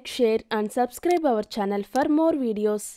like, share, and subscribe our channel for more videos.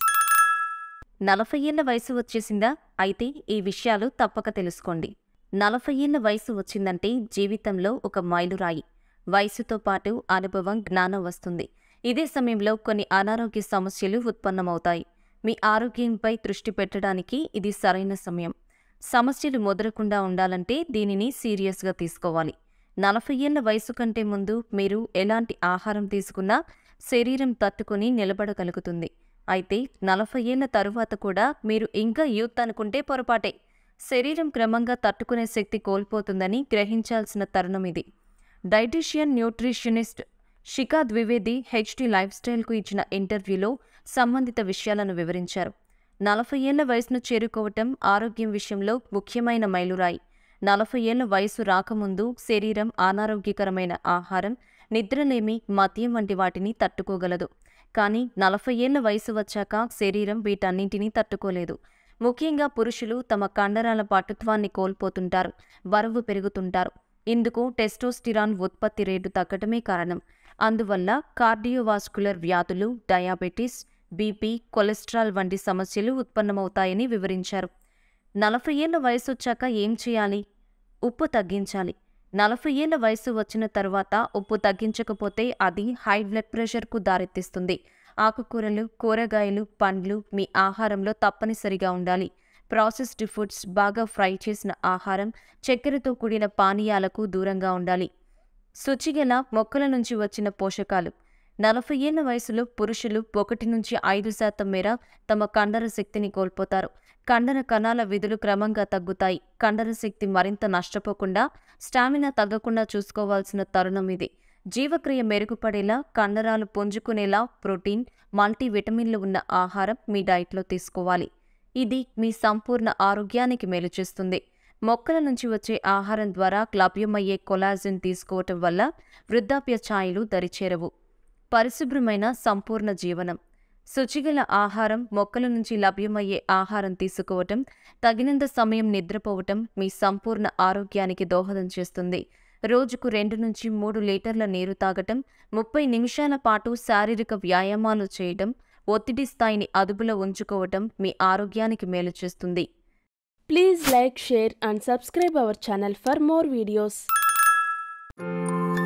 నలభై ఏళ్ల వయసు వచ్చేసిందా అయితే ఈ విషయాలు తప్పక తెలుసుకోండి నలభై ఏళ్ల వయసు వచ్చిందంటే జీవితంలో ఒక మైలురాయి వయసుతో పాటు అనుభవం జ్ఞానం వస్తుంది ఇదే సమయంలో కొన్ని అనారోగ్య సమస్యలు ఉత్పన్నమవుతాయి మీ ఆరోగ్యంపై దృష్టి పెట్టడానికి ఇది సరైన సమయం సమస్యలు ముదరకుండా ఉండాలంటే దీనిని సీరియస్గా తీసుకోవాలి నలభై ఏళ్ల వయసు కంటే ముందు మీరు ఎలాంటి ఆహారం తీసుకున్నా శరీరం తట్టుకుని నిలబడగలుగుతుంది అయితే నలభై ఏళ్ల తరువాత కూడా మీరు ఇంకా యూత్ అనుకుంటే పొరపాటే శరీరం క్రమంగా తట్టుకునే శక్తి కోల్పోతుందని గ్రహించాల్సిన తరుణం ఇది dietician nutritionist Shikha Dwivedi HD life స్టైల్కు ఇచ్చిన ఇంటర్వ్యూలో సంబంధిత విషయాలను వివరించారు నలభై ఏళ్ల వయసును చేరుకోవటం ఆరోగ్యం విషయంలో ముఖ్యమైన మైలురాయి నలభై ఏళ్ల వయసు రాకముందు శరీరం అనారోగ్యకరమైన ఆహారం నిద్రలేమి మద్యం వంటి వాటిని తట్టుకోగలదు కానీ నలభై ఏళ్ల వయసు వచ్చాక శరీరం వీటన్నింటినీ తట్టుకోలేదు ముఖ్యంగా పురుషులు తమ కండరాల పటుత్వాన్ని కోల్పోతుంటారు బరువు పెరుగుతుంటారు ఇందుకు టెస్టోస్టిరాన్ ఉత్పత్తి రేటు తగ్గటమే కారణం అందువల్ల కార్డియోవాస్కులర్ వ్యాధులు డయాబెటీస్ బీపీ కొలెస్ట్రాల్ వంటి సమస్యలు ఉత్పన్నమవుతాయని వివరించారు నలభై ఏళ్ల వయసు వచ్చాక ఏం చేయాలి ఉప్పు తగ్గించాలి నలభై ఏళ్ల వయసు వచ్చిన తర్వాత ఉప్పు తగ్గించకపోతే అది హై బ్లడ్ ప్రెషర్కు దారితీస్తుంది ఆకుకూరలు కూరగాయలు పండ్లు మీ ఆహారంలో తప్పనిసరిగా ఉండాలి ప్రాసెస్డ్ ఫుడ్స్ బాగా ఫ్రై చేసిన ఆహారం చక్కెరతో కూడిన పానీయాలకు దూరంగా ఉండాలి శుచిగల మొక్కల నుంచి వచ్చిన పోషకాలు నలభై ఏళ్ల వయసులో పురుషులు ఒకటి నుంచి ఐదు శాతం మేర తమ కండర శక్తిని కోల్పోతారు కండర కణాల విధులు క్రమంగా తగ్గుతాయి కండర శక్తి మరింత నష్టపోకుండా స్టామినా తగ్గకుండా చూసుకోవాల్సిన తరుణం ఇది జీవక్రియ మెరుగుపడేలా కండరాలు పుంజుకునేలా ప్రోటీన్ మల్టీవిటమిన్లు ఉన్న ఆహారం మీ డైట్లో తీసుకోవాలి ఇది మీ సంపూర్ణ ఆరోగ్యానికి మేలు చేస్తుంది మొక్కల నుంచి వచ్చే ఆహారం ద్వారా లభ్యమయ్యే కొలాజిన్ తీసుకోవటం వల్ల వృద్ధాప్య ఛాయలు దరిచేరవు పరిశుభ్రమైన సంపూర్ణ జీవనం శుచిగల ఆహారం మొక్కల నుంచి లభ్యమయ్యే ఆహారం తీసుకోవటం తగినంత సమయం నిద్రపోవటం మీ సంపూర్ణ ఆరోగ్యానికి దోహదం చేస్తుంది రోజుకు రెండు నుంచి మూడు లీటర్ల నీరు తాగటం ముప్పై నిమిషాల పాటు శారీరక వ్యాయామాలు చేయటం ఒత్తిడి స్థాయిని అదుపులో ఉంచుకోవటం మీ ఆరోగ్యానికి మేలు చేస్తుంది Please like, share, and subscribe our channel for more videos.